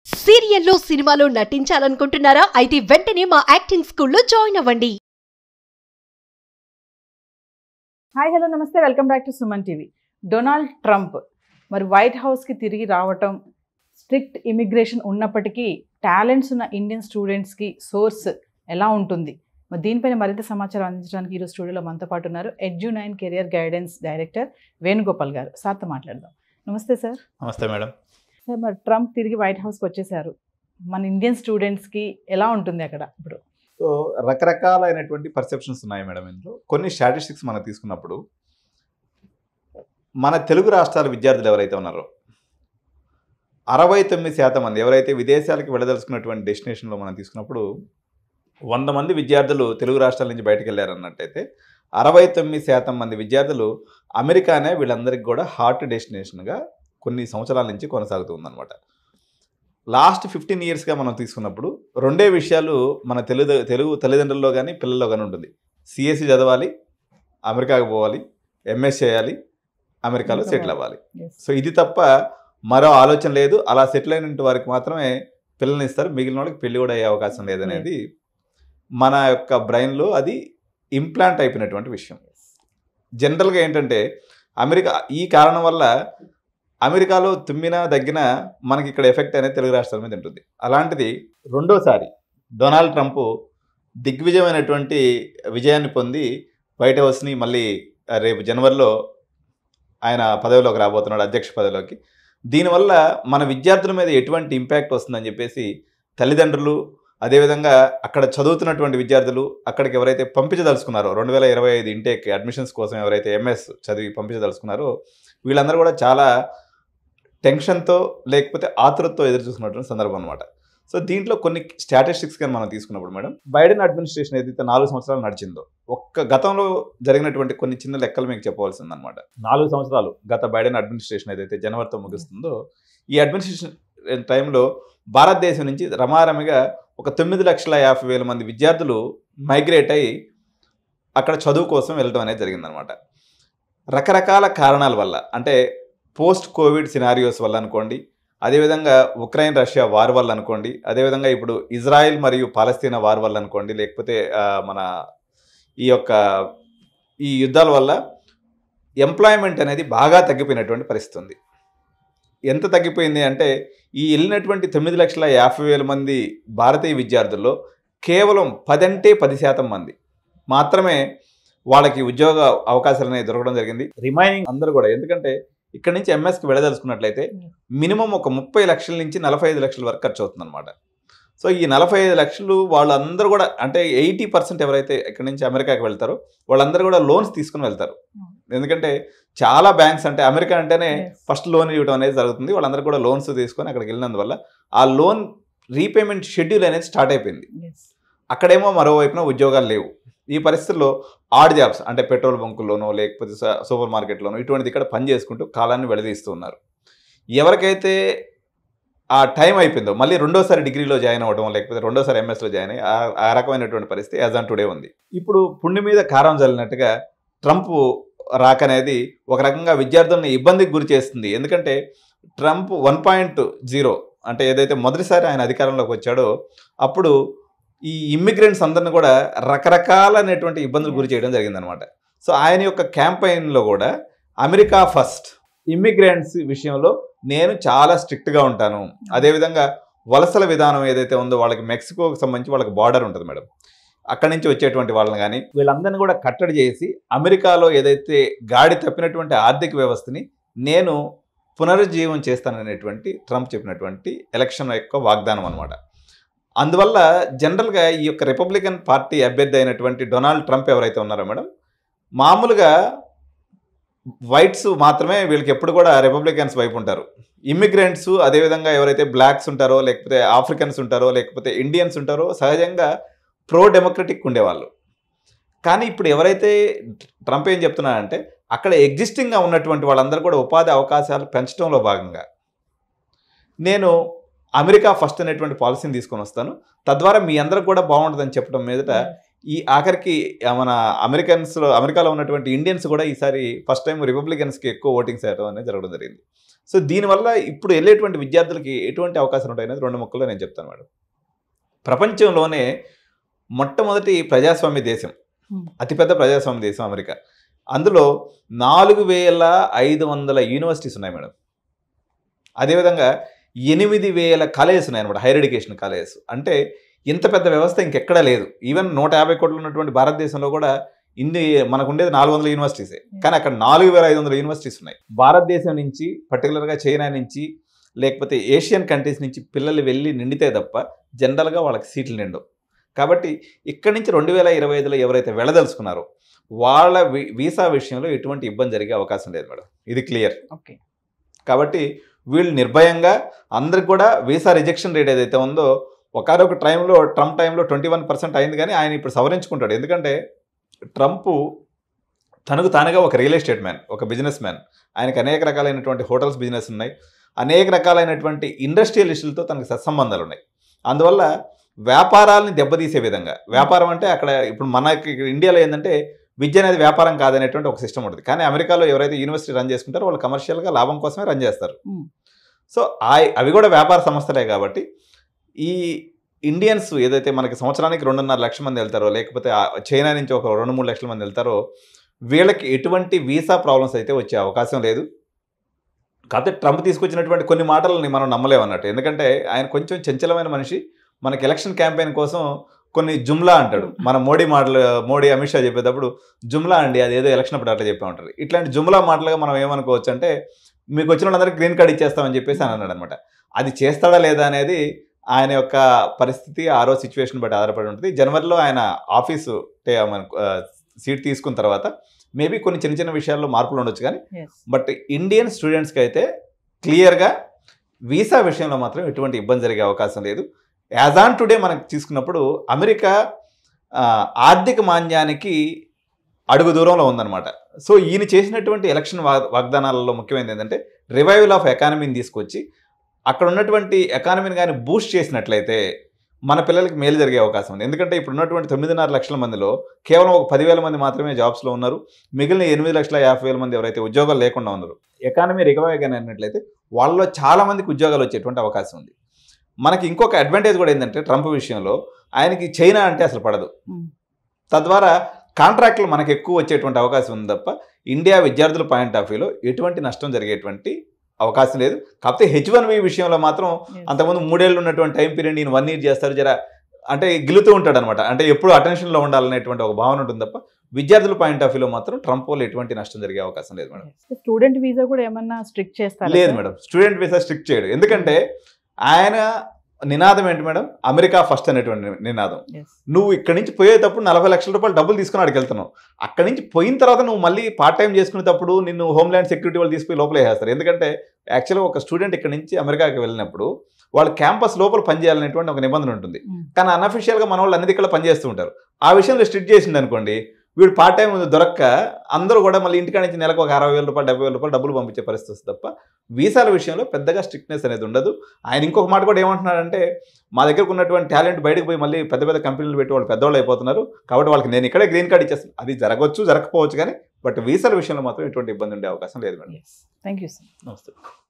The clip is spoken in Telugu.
సీరియల్లో సినిమాలో నటించాలనుకుంటున్నారా అయితే వెంటనే మా యాక్టింగ్ స్కూల్లో జాయిన్ అవ్వండి hi hello namaste welcome back to Suman TV Donald Trump మరి వైట్ హౌస్కి తిరిగి రావటం స్ట్రిక్ట్ ఇమిగ్రేషన్ ఉన్నప్పటికీ టాలెంట్స్ ఉన్న ఇండియన్ స్టూడెంట్స్కి సోర్స్ ఎలా ఉంటుంది మరి దీనిపైన మరింత సమాచారం అందించడానికి ఈరోజు స్టూడియోలో మనతో పాటు ఉన్నారు edu nine career guidance director Venugopal garu సార్తో మాట్లాడదాం namaste sir namaste madam sir మరి ట్రంప్ తిరిగి వైట్ హౌస్కి వచ్చేసారు మన ఇండియన్ స్టూడెంట్స్కి ఎలా ఉంటుంది అక్కడ ఇప్పుడు సో రకరకాలైనటువంటి పర్సెప్షన్స్ ఉన్నాయి మేడం ఇందులో కొన్ని స్టాటిస్టిక్స్ మనం తీసుకున్నప్పుడు మన తెలుగు రాష్ట్రాల విద్యార్థులు ఎవరైతే ఉన్నారో అరవై తొమ్మిది శాతం మంది ఎవరైతే విదేశాలకు వెళ్ళదలుచుకున్నటువంటి డెస్టినేషన్లో మనం తీసుకున్నప్పుడు వంద మంది విద్యార్థులు తెలుగు రాష్ట్రాల నుంచి బయటకు వెళ్ళారన్నట్టయితే అరవై తొమ్మిది శాతం మంది విద్యార్థులు అమెరికానే వీళ్ళందరికీ కూడా హార్ట్ డెస్టినేషన్గా కొన్ని సంవత్సరాల నుంచి కొనసాగుతుందన్నమాట లాస్ట్ ఫిఫ్టీన్ ఇయర్స్గా మనం తీసుకున్నప్పుడు రెండే విషయాలు మన తెలుగు తెలుగు తల్లిదండ్రుల్లో కానీ పిల్లల్లో కానీ ఉంటుంది సిఎస్సి చదవాలి అమెరికాకు పోవాలి ఎంఎస్ చేయాలి అమెరికాలో సెటిల్ అవ్వాలి సో ఇది తప్ప మరో ఆలోచన లేదు అలా సెటిల్ అయిన వారికి మాత్రమే పిల్లల్ని ఇస్తారు మిగిలిన వాళ్ళకి పెళ్లి కూడా అయ్యే అవకాశం లేదనేది మన యొక్క బ్రెయిన్లో అది ఇంప్లాంట్ అయిపోయినటువంటి విషయం జనరల్గా ఏంటంటే అమెరికా ఈ కారణం వల్ల అమెరికాలో తుమ్మినా దగ్గిన మనకి ఇక్కడ ఎఫెక్ట్ అనేది తెలుగు రాష్ట్రాల మీద ఉంటుంది అలాంటిది రెండోసారి డొనాల్డ్ ట్రంప్ దిగ్విజయమైనటువంటి విజయాన్ని పొంది వైట్ హౌస్ని మళ్ళీ రేపు జనవరిలో ఆయన పదవిలోకి రాబోతున్నాడు అధ్యక్ష పదవిలోకి దీనివల్ల మన విద్యార్థుల మీద ఎటువంటి ఇంపాక్ట్ వస్తుందని చెప్పేసి తల్లిదండ్రులు అదేవిధంగా అక్కడ చదువుతున్నటువంటి విద్యార్థులు అక్కడికి ఎవరైతే పంపించదలుచుకున్నారో రెండు వేల ఇరవై ఐదు ఇంటేక్ అడ్మిషన్స్ కోసం ఎవరైతే ఎంఎస్ చదివి పంపించదలుచుకున్నారో వీళ్ళందరూ కూడా చాలా టెన్షన్తో లేకపోతే ఆతురతతో ఎదురు చూస్తున్నటువంటి సందర్భం అనమాట సో దీంట్లో కొన్ని స్టాటిస్టిక్స్ కానీ మనం తీసుకున్నప్పుడు మేడం బైడెన్ అడ్మినిస్ట్రేషన్ ఏదైతే నాలుగు సంవత్సరాలు నడిచిందో ఒక్క గతంలో జరిగినటువంటి కొన్ని చిన్న లెక్కలు మీకు చెప్పవలసిందనమాట నాలుగు సంవత్సరాలు గత బైడెన్ అడ్మినిస్ట్రేషన్ ఏదైతే జనవరితో ముగుస్తుందో ఈ అడ్మినిస్ట్రేషన్ టైంలో భారతదేశం నుంచి రమారమిగా ఒక తొమ్మిది లక్షల యాభై వేల మంది విద్యార్థులు మైగ్రేట్ అయ్యి అక్కడ చదువు కోసం వెళ్ళడం అనేది జరిగిందనమాట రకరకాల కారణాల వల్ల అంటే పోస్ట్ కోవిడ్ సినారియోస్ వల్ల అనుకోండి అదేవిధంగా ఉక్రెయిన్ రష్యా వార్ వల్ల అనుకోండి అదేవిధంగా ఇప్పుడు ఇజ్రాయెల్ మరియు పాలస్తీనా వార్ వల్ల అనుకోండి లేకపోతే ఆ, మన ఈ యొక్క ఈ యుద్ధాల వల్ల ఎంప్లాయ్మెంట్ అనేది బాగా తగ్గిపోయినటువంటి పరిస్థితి ఉంది ఎంత తగ్గిపోయింది అంటే ఈ వెళ్ళినటువంటి తొమ్మిది లక్షల యాభై వేల మంది భారతీయ విద్యార్థుల్లో కేవలం పదంటే పది శాతం మంది మాత్రమే వాళ్ళకి ఉద్యోగ అవకాశాలు అనేవి దొరకడం జరిగింది రిమైనింగ్ అందరూ కూడా ఎందుకంటే ఇక్కడ నుంచి ఎంఎస్కి వెళ్ళదలుచుకున్నట్లయితే మినిమం ఒక ముప్పై లక్షల నుంచి నలభై ఐదు లక్షల వరకు ఖర్చు అవుతుందన్నమాట సో ఈ నలభై ఐదు లక్షలు వాళ్ళందరూ కూడా అంటే ఎయిటీ పర్సెంట్ ఎవరైతే ఇక్కడ నుంచి అమెరికాకి వెళ్తారో వాళ్ళందరూ కూడా లోన్స్ తీసుకుని వెళ్తారు ఎందుకంటే చాలా బ్యాంక్స్ అంటే అమెరికా అంటేనే ఫస్ట్ లోన్ ఇవ్వడం అనేది జరుగుతుంది వాళ్ళందరూ కూడా లోన్స్ తీసుకొని అక్కడికి వెళ్ళినందువల్ల ఆ లోన్ రీపేమెంట్ షెడ్యూల్ అనేది స్టార్ట్ అయిపోయింది అక్కడేమో మరోవైపున ఉద్యోగాలు లేవు ఈ పరిస్థితుల్లో ఆడ్ జాబ్స్ అంటే పెట్రోల్ బంకుల్లోనో లేకపోతే స- సూపర్ మార్కెట్లోనో ఇటువంటిది ఇక్కడ పని చేసుకుంటూ కాలాన్ని వెళదీస్తూ ఉన్నారు ఎవరికైతే ఆ టైం అయిపోయిందో మళ్ళీ రెండోసారి డిగ్రీలో జాయిన్ అవ్వడం లేకపోతే రెండోసారి ఎంఎస్లో జాయిన్ అయ్యి ఆ- ఆ రకమైనటువంటి పరిస్థితి యాజ్ ఆన్ టుడే ఉంది ఇప్పుడు పుండి మీద కారం చల్లినట్టుగా ట్రంప్ రాకనేది ఒక రకంగా విద్యార్థులను ఇబ్బందికి గురి చేస్తుంది ఎందుకంటే ట్రంప్ వన్ పాయింట్ జీరో అంటే ఏదైతే మొదటిసారి ఆయన అధికారంలోకి వచ్చాడో అప్పుడు ఈ ఇమ్మిగ్రెంట్స్ అందరిని కూడా రకరకాలైనటువంటి ఇబ్బందులు గురి చేయడం జరిగిందనమాట సో ఆయన యొక్క క్యాంపెయిన్లో కూడా అమెరికా ఫస్ట్ ఇమ్మిగ్రెంట్స్ విషయంలో నేను చాలా స్ట్రిక్ట్గా ఉంటాను అదేవిధంగా వలసల విధానం ఏదైతే ఉందో వాళ్ళకి మెక్సికోకి సంబంధించి వాళ్ళకి బార్డర్ ఉంటుంది మేడం అక్కడి నుంచి వచ్చేటువంటి వాళ్ళని కానీ వీళ్ళందరినీ కూడా కట్టడి చేసి అమెరికాలో ఏదైతే గాడి తప్పినటువంటి ఆర్థిక వ్యవస్థని నేను పునరుజ్జీవం చేస్తాననేటువంటి ట్రంప్ చెప్పినటువంటి ఎలక్షన్ యొక్క వాగ్దానం అనమాట అందువల్ల జనరల్గా ఈ యొక్క రిపబ్లికన్ పార్టీ అభ్యర్థి అయినటువంటి డొనాల్డ్ ట్రంప్ ఎవరైతే ఉన్నారో మేడం మామూలుగా వైట్స్ మాత్రమే వీళ్ళకి ఎప్పుడు కూడా రిపబ్లికన్స్ వైపు ఉంటారు ఇమ్మిగ్రెంట్స్ అదేవిధంగా ఎవరైతే బ్లాక్స్ ఉంటారో లేకపోతే ఆఫ్రికన్స్ ఉంటారో లేకపోతే ఇండియన్స్ ఉంటారో సహజంగా ప్రో డెమోక్రటిక్ ఉండేవాళ్ళు కానీ ఇప్పుడు ఎవరైతే ట్రంప్ ఏం చెప్తున్నారంటే అక్కడ ఎగ్జిస్టింగ్గా ఉన్నటువంటి వాళ్ళందరూ కూడా ఉపాధి అవకాశాలు పెంచడంలో భాగంగా నేను అమెరికా ఫస్ట్ అనేటువంటి పాలసీని తీసుకొని వస్తాను తద్వారా మీ అందరికి కూడా బాగుంటుందని చెప్పడం మీదట ఈ ఆఖరికి ఆ, మన అమెరికన్స్లో అమెరికాలో ఉన్నటువంటి ఇండియన్స్ కూడా ఈసారి ఫస్ట్ టైం రిపబ్లికన్స్కి ఎక్కువ ఓటింగ్స్ వేయడం అనేది జరగడం జరిగింది సో దీనివల్ల ఇప్పుడు వెళ్ళేటువంటి విద్యార్థులకి ఎటువంటి అవకాశాలు ఉంటాయి అనేది రెండు ముక్కల్లో నేను చెప్తాను మేడం ప్రపంచంలోనే మొట్టమొదటి ప్రజాస్వామ్య దేశం Hmm. అతిపెద్ద ప్రజాస్వామ్య దేశం అమెరికా అందులో నాలుగు వేల ఐదు వందల యూనివర్సిటీస్ ఉన్నాయి మేడం అదేవిధంగా ఎనిమిది వేల కాలేజెస్ ఉన్నాయి అనమాట హైయర్ ఎడ్యుకేషన్ కాలేజెస్ అంటే ఇంత పెద్ద వ్యవస్థ ఇంకెక్కడా లేదు ఈవెన్ నూట యాభై కోట్లు ఉన్నటువంటి భారతదేశంలో కూడా ఇన్ని మనకు ఉండేది నాలుగు వందల యూనివర్సిటీసే కానీ అక్కడ నాలుగు వేల ఐదు వందల యూనివర్సిటీస్ ఉన్నాయి భారతదేశం నుంచి పర్టికులర్గా చైనా నుంచి లేకపోతే ఏషియన్ కంట్రీస్ నుంచి పిల్లలు వెళ్ళి నిండితే తప్ప జనరల్గా వాళ్ళకి సీట్లు నిండవు కాబట్టి ఇక్కడి నుంచి రెండు వేల ఇరవై ఐదులో ఎవరైతే వెళ్ళదలుచుకున్నారో వాళ్ళ వి- వీసా విషయంలో ఎటువంటి ఇబ్బంది జరిగే అవకాశం లేదు మేడం ఇది క్లియర్ ఓకే కాబట్టి వీళ్ళు నిర్భయంగా అందరికి కూడా వీసా రిజెక్షన్ రేట్ ఏదైతే ఉందో ఒకనొక టైంలో ట్రంప్ టైంలో ట్వంటీ వన్ పర్సెంట్ అయింది కానీ ఆయన ఇప్పుడు సవరించుకుంటాడు ఎందుకంటే ట్రంప్ తనకు తానుగా ఒక రియల్ ఎస్టేట్ మ్యాన్ ఒక బిజినెస్ మ్యాన్ ఆయనకు అనేక రకాలైనటువంటి హోటల్స్ బిజినెస్ ఉన్నాయి అనేక రకాలైనటువంటి ఇండస్ట్రియలిస్టులతో తనకు సత్సంబంధాలు ఉన్నాయి అందువల్ల వ్యాపారాలని దెబ్బతీసే విధంగా వ్యాపారం అంటే అక్కడ ఇప్పుడు మనకి ఇండియాలో ఏంటంటే విద్య అనేది వ్యాపారం కాదనేటువంటి ఒక సిస్టమ్ ఉంటుంది కానీ అమెరికాలో ఎవరైతే యూనివర్సిటీ రన్ చేసుకుంటారో వాళ్ళు కమర్షియల్గా లాభం కోసమే రన్ చేస్తారు Hmm. సో ఆ- అవి కూడా వ్యాపార సంస్థలే కాబట్టి ఈ ఇండియన్స్ ఏదైతే మనకి సంవత్సరానికి రెండున్నర లక్షల మంది వెళ్తారో లేకపోతే ఆ చైనా నుంచి ఒక రెండు మూడు లక్షల మంది వెళ్తారో వీళ్ళకి ఎటువంటి వీసా ప్రాబ్లమ్స్ అయితే వచ్చే అవకాశం లేదు కాకపోతే ట్రంప్ తీసుకొచ్చినటువంటి కొన్ని మాటలని మనం నమ్మలేము అన్నట్టు ఎందుకంటే ఆయన కొంచెం చంచలమైన మనిషి మనకి ఎలక్షన్ క్యాంపెయిన్ కోసం కొన్ని జుమ్లా అంటాడు మన మోడీ మాటలు మోడీ అమిత్ షా చెప్పేటప్పుడు జుమ్లా అండి అది ఏదో ఎలక్షన్ అప్పుడు అట్లా చెప్పే ఉంటారు ఇట్లాంటి జుమ్లా మాటలుగా మనం ఏమనుకోవచ్చు అంటే మీకు వచ్చిన వాళ్ళందరికీ గ్రీన్ కార్డ్ ఇచ్చేస్తామని చెప్పేసి అని అన్నాడు అనమాట అది చేస్తాడా లేదా అనేది ఆయన యొక్క పరిస్థితి ఆ రోజు సిచ్యువేషన్ బట్టి ఆధారపడి ఉంటుంది జనవరిలో ఆయన ఆఫీసు టే- మన, ఆ, సీట్ తీసుకున్న తర్వాత మేబీ కొన్ని చిన్న చిన్న విషయాల్లో మార్పులు ఉండొచ్చు కానీ ఎస్ బట్ ఇండియన్ స్టూడెంట్స్కి అయితే క్లియర్గా వీసా విషయంలో మాత్రం ఎటువంటి ఇబ్బంది జరిగే అవకాశం లేదు యాజ్ ఆన్ టుడే మనకు తీసుకున్నప్పుడు అమెరికా ఆ, ఆర్థిక మాంద్యానికి అడుగు దూరంలో ఉందన్నమాట సో ఈయన చేసినటువంటి ఎలక్షన్ వాగ్ వాగ్దానాలలో ముఖ్యమైనది ఏంటంటే రివైవల్ ఆఫ్ ఎకానమీని తీసుకొచ్చి అక్కడ ఉన్నటువంటి ఎకానమీని కానీ బూస్ట్ చేసినట్లయితే మన పిల్లలకి మేలు జరిగే అవకాశం ఉంది ఎందుకంటే ఇప్పుడు ఉన్నటువంటి తొమ్మిదిన్నర లక్షల మందిలో కేవలం ఒక పదివేల మంది మాత్రమే జాబ్స్లో ఉన్నారు మిగిలిన ఎనిమిది లక్షల యాభై వేల మంది ఎవరైతే ఉద్యోగాలు లేకుండా ఉన్నారు ఎకానమీ రికవర్ కానీ అన్నట్లయితే వాళ్ళలో చాలా మందికి ఉద్యోగాలు వచ్చేటువంటి అవకాశం ఉంది మనకి ఇంకొక అడ్వాంటేజ్ కూడా ఏంటంటే ట్రంప్ విషయంలో ఆయనకి చైనా అంటే అసలు పడదు Hmm. తద్వారా కాంట్రాక్ట్లు మనకు ఎక్కువ వచ్చేటువంటి అవకాశం ఉంది తప్ప ఇండియా విద్యార్థుల పాయింట్ ఆఫ్ వ్యూలో ఎటువంటి నష్టం జరిగేటువంటి అవకాశం లేదు కాకపోతే హెచ్ వన్ వి విషయంలో మాత్రం అంతకుముందు మూడేళ్ళు ఉన్నటువంటి టైం పీరియడ్ నేను వన్ ఇయర్ చేస్తారు జర అంటే గిలుతూ ఉంటాడు అనమాట అంటే ఎప్పుడు అటెన్షన్లో ఉండాలనేటువంటి ఒక భావన ఉంటుంది తప్ప విద్యార్థుల పాయింట్ ఆఫ్ వ్యూలో మాత్రం ట్రంప్ వల్ల ఎటువంటి నష్టం జరిగే అవకాశం లేదు మేడం స్టూడెంట్ వీసా కూడా ఏమన్నా స్ట్రిక్ట్ చేస్తారా లేదు sir? Madam student visa strict చేయడు ఎందుకంటే ఆయన నినాదం ఏంటి మేడం అమెరికా ఫస్ట్ అనేటువంటి నినాదం Yes. నువ్వు ఇక్కడి నుంచి పోయేటప్పుడు నలభై లక్షల రూపాయలు డబ్బులు తీసుకుని అక్కడికి వెళ్తున్నావు అక్కడి నుంచి పోయిన తర్వాత నువ్వు మళ్ళీ పార్ట్ టైం చేసుకునేటప్పుడు నిన్ను హోమ్ల్యాండ్ సెక్యూరిటీ వాళ్ళు తీసుకుని లోపల వేసేస్తారు ఎందుకంటే యాక్చువల్గా ఒక స్టూడెంట్ ఇక్కడ నుంచి అమెరికాకి వెళ్ళినప్పుడు వాళ్ళు క్యాంపస్ లోపల పనిచేయాలనేటువంటి ఒక నిబంధన ఉంటుంది Mm. కానీ అన్అఫిషియల్గా మన వాళ్ళు అన్ని ఇక్కడ పనిచేస్తూ ఉంటారు ఆ విషయంలో స్ట్రిక్ట్ చేసింది అనుకోండి వీడు పార్ట్ టైం దొరక్క అందరూ కూడా మళ్ళీ ఇంటికాడ నుంచి నెలకు ఒక అరవై వేల రూపాయలు డెబ్బై వేల రూపాయలు డబ్బులు పంపించే పరిస్థితి వస్తుంది తప్ప వీసాల విషయంలో పెద్దగా స్ట్రిక్ట్నెస్ అనేది ఉండదు ఆయన ఇంకొక మాట కూడా ఏమంటున్నాడంటే మా దగ్గరకు ఉన్నటువంటి టాలెంట్ బయటకు పోయి మళ్ళీ పెద్ద పెద్ద కంపెనీలు పెట్టి వాళ్ళు పెద్దవాళ్ళు అయిపోతున్నారు కాబట్టి వాళ్ళకి నేను ఇక్కడే గ్రీన్ కార్డ్ ఇచ్చేస్తాను అది జరగవచ్చు జరగకపోవచ్చు కానీ బట్ వీసాల విషయంలో మాత్రం ఎటువంటి ఇబ్బంది ఉండే అవకాశం లేదు madam Yes. Thank you, sir. నమస్తే